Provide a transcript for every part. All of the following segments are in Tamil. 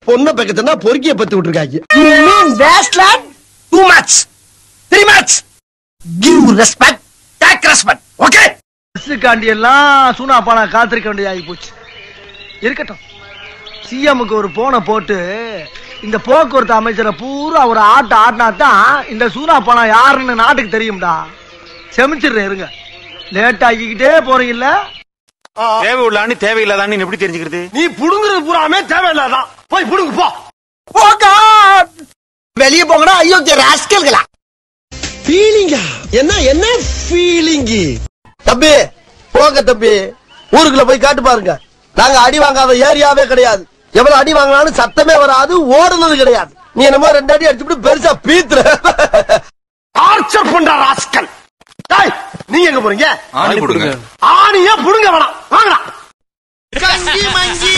பொண்ணை பக்கத்துனா பொறுக்கிய பத்து விட்டுருக்காங்க You mean wasteland? Too much three much Give respect, take respect. Okay? பஸ்ஸுக்காண்டி எல்லாம் சூனா பானா காத்திருக்க வேண்டியதாகி போச்சு இருக்கட்டும் சிஎம்முக்கு ஒரு போனை போட்டு இந்த போக்குவரத்து அமைச்சரை பூரா ஒரு ஆட்ட ஆட்டினா தான் இந்த சூனா பானா யாருன்னு நாட்டுக்கு தெரியும்டா செமிச்சிடுறேன் இருங்க லேட் ஆக்கிக்கிட்டே போறீங்கல்ல தேவை உள்ளான்னு தேவையில்லாதான்னு எப்படி தெரிஞ்சுக்கிறது நீ புடுங்குறது பூராமே தேவையில்லாதான் போய் புடுங்கு போ Oh God! வெளியே போங்கடா அயோக்கிய ராஸ்கல்களா ஃபீலிங்கா என்ன என்ன ஃபீலிங் தம்பி போங்க தம்பி ஊருக்குள்ள போய் காட்டு பாருங்க நாங்க அடி வாங்காத ஏரியாவே கிடையாது எவ்வளவு அடி வாங்கினாலும் சத்தமே வராது ஓடுனது கிடையாது நீ என்னமோ ரெண்டு அடி அடிச்சுட்டு பெருசா பீத்துற டார்ச்சர் பண்ற ராஸ்கல் டேய், நீங்க எங்க போறீங்க ஆணி கொடுங்க ஆணியா புடுங்க வேணாம் வாங்கடா கங்கி மங்கி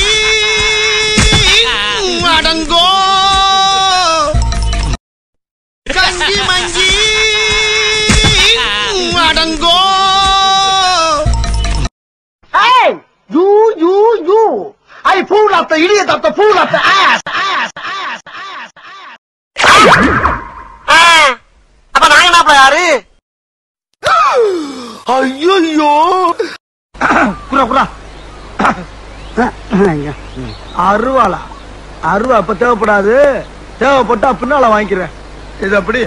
அடங்கோ கங்கி மங்கி அடங்கோ Hey! You, you, you! I fool of the idiot of the fool of the ass! Ass! Ass! Ass! Ass! அப்ப நாங்க என்ன யாரு ஐயோ குரா குரா அருவாளா அருவா இப்ப தேவைப்படாது தேவைப்பட்டா பின்னால வாங்கிக்கிறேன் இது அப்படி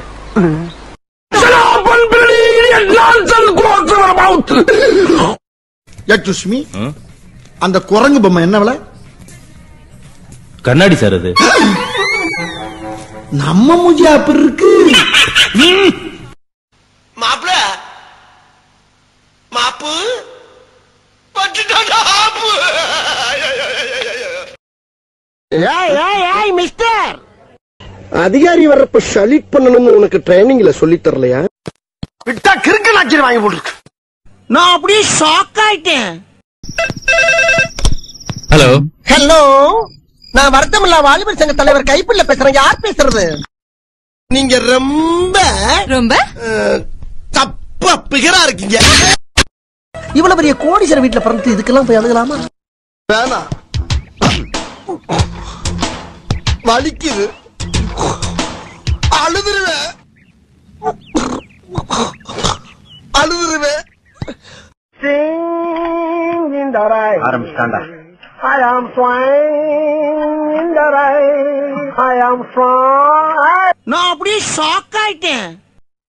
சுஷ்மி அந்த குரங்கு பொம்மை என்ன விலை கண்ணாடி சார் அது நம்ம மூஞ்சியா அப்படி இருக்கு மாப்பிள மாப்பு பட்டுட்டாடா ஆப்பு ஏய் ஏய் ஏய் மிஸ்டர் அதிகாரி வர்றப்ப ஷலிட் பண்ணணும்னு உனக்கு ட்ரைனிங்ல சொல்லி தரலையா விட்டா கிறுக்கு நாச்சிரி வாங்கி போட்டுருக்கு நான் அப்படியே ஷாக் ஆயிட்டேன் ஹலோ ஹலோ நான் வருத்தமில்லா வாலிபர் சங்க தலைவர் கைப்பிள்ள பேசுறேன் யார் பேசுறது நீங்க ரொம்ப ரொம்ப அஹ், தப்பா பிகரா இருக்கீங்க இவ்வளவு பெரிய கோடீஸ்வரர் வீட்டுல பிறந்து இதுக்கெல்லாம் போய் அழுகலாமா வேணாம் வலிக்குது அழுதுருவேன் அழுதுருவேன் Sing in the rain. ஆரம்பிச்சிட்டாண்டா I am swine in the rain. I am swine. நான் அப்படியே ஷாக் ஆயிட்டேன்